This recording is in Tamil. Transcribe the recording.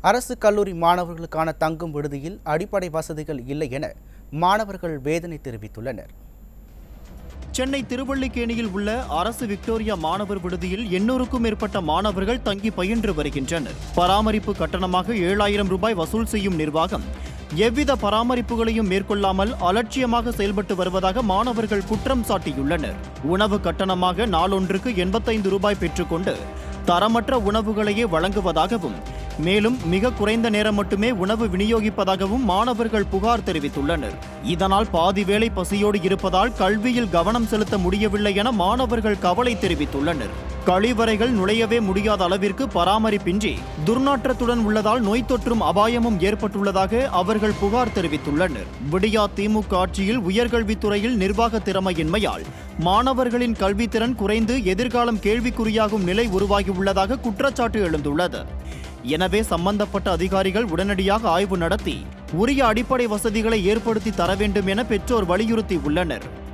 அரசு கல்லூரி மாணவர்களுக்கான தங்கும் விடுதியில் அடிப்படை வசதிகள் இல்லை என மாணவர்கள் வேதனை தெரிவித்துள்ளனர் சென்னை திருவல்லிக்கேணியில் உள்ள அரசு விக்டோரியா மாணவர் விடுதியில் எண்ணூறுக்கும் மேற்பட்ட மாணவர்கள் தங்கி பயின்று வருகின்றனர் பராமரிப்பு கட்டணமாக ஏழாயிரம் ரூபாய் வசூல் செய்யும் நிர்வாகம் எவ்வித பராமரிப்புகளையும் மேற்கொள்ளாமல் அலட்சியமாக செயல்பட்டு வருவதாக மாணவர்கள் குற்றம் சாட்டியுள்ளனர் உணவு கட்டணமாக நாளொன்றுக்கு எண்பத்தைந்து ரூபாய் பெற்றுக்கொண்டு தரமற்ற உணவுகளையே வழங்குவதாகவும் மேலும் மிக குறைந்த நேரம் மட்டுமே உணவு விநியோகிப்பதாகவும் மாணவர்கள் புகார் தெரிவித்துள்ளனர் இதனால் பாதி வேளை பசியோடு இருப்பதால் கல்வியில் கவனம் செலுத்த முடியவில்லை என மாணவர்கள் கவலை தெரிவித்துள்ளனர் கழிவறைகள் நுழையவே முடியாத அளவிற்கு பராமரிப்பின்றி துர்நாற்றத்துடன் உள்ளதால் நோய் தொற்றும் அபாயமும் ஏற்பட்டுள்ளதாக அவர்கள் புகார் தெரிவித்துள்ளனர் விடியா திமுக ஆட்சியில் உயர்கல்வித்துறையில் நிர்வாக திறமையின்மையால் மாணவர்களின் கல்வித்திறன் குறைந்து எதிர்காலம் கேள்விக்குறியாகும் நிலை உருவாகியுள்ளதாக குற்றச்சாட்டு எழுந்துள்ளது எனவே சம்பந்தப்பட்ட அதிகாரிகள் உடனடியாக ஆய்வு நடத்தி உரிய அடிப்படை வசதிகளை ஏற்படுத்தி தர வேண்டும் என பெற்றோர் வலியுறுத்தி உள்ளனர்